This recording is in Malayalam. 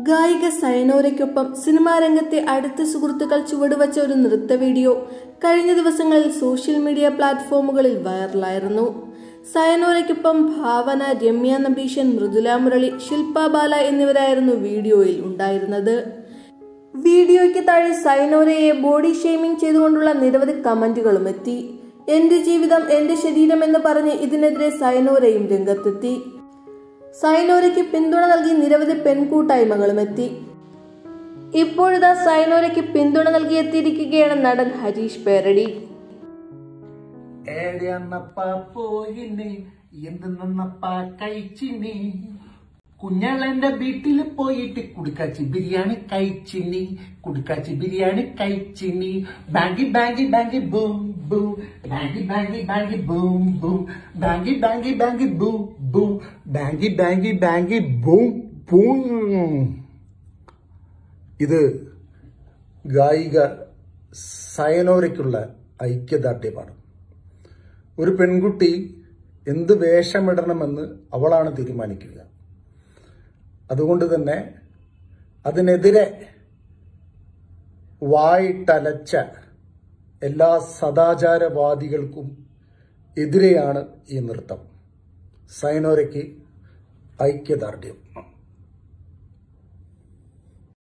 ഗായിക സയനോരയ്ക്കൊപ്പം സിനിമാ രംഗത്തെ അടുത്ത സുഹൃത്തുക്കൾ ചുവടുവച്ച ഒരു നൃത്ത വീഡിയോ കഴിഞ്ഞ ദിവസങ്ങളിൽ സോഷ്യൽ മീഡിയ പ്ലാറ്റ്ഫോമുകളിൽ വൈറലായിരുന്നു സയനോരയ്ക്കൊപ്പം ഭാവന രമ്യ നമ്പീശൻ മൃദുല മുരളി ശില്പ ബാല എന്നിവരായിരുന്നു വീഡിയോയിൽ ഉണ്ടായിരുന്നത് വീഡിയോയ്ക്ക് താഴെ സൈനോരയെ ബോഡി ഷെയ്മിംഗ് ചെയ്തുകൊണ്ടുള്ള നിരവധി കമന്റുകളും എത്തി എന്റെ ജീവിതം എന്റെ ശരീരം എന്ന് പറഞ്ഞ് ഇതിനെതിരെ സൈനോരയും രംഗത്തെത്തി സൈനോരയ്ക്ക് പിന്തുണ നൽകി നിരവധി പെൺകൂട്ടായ്മകളും എത്തി ഇപ്പോഴിതാ സൈനോരയ്ക്ക് പിന്തുണ നൽകി എത്തിയിരിക്കുകയാണ് നടൻ ഹരീഷ് പേരടി ഏടെയന്നപ്പ പോയിന് എന്ത് നന്നപ്പ കഴിച്ചിന് കുഞ്ഞാളെന്റെ വീട്ടിൽ പോയിട്ട് കുടുക്കാച്ചി ബിരിയാണി കഴിച്ചിനി കുടുക്കാച്ചി ബിരിയാണി കഴിച്ചിനി ബാങ്കി ബാങ്കി ബാങ്കി ബൂം ബൂം ബാങ്കി ബാങ്കി ബാങ്കി ബൂം ബൂം ബാങ്കി ബാങ്കി ബാങ്കി ബൂം ബൂം ബാങ്കി ബാങ്കി ബാങ്കി ബൂം ബൂം ഇത് ഗായിക സയനോരയ്ക്കുള്ള ഐക്യദാർഢ്യമാണ് ഒരു പെൺകുട്ടി എന്ത് വേഷമിടണമെന്ന് അവളാണ് തീരുമാനിക്കുക അതുകൊണ്ട് തന്നെ അതിനെതിരെ വായിട്ടലച്ച എല്ലാ സദാചാരവാദികൾക്കും എതിരെയാണ് ഈ നൃത്തം സൈനോരയ്ക്ക് ഐക്യദാർഢ്യം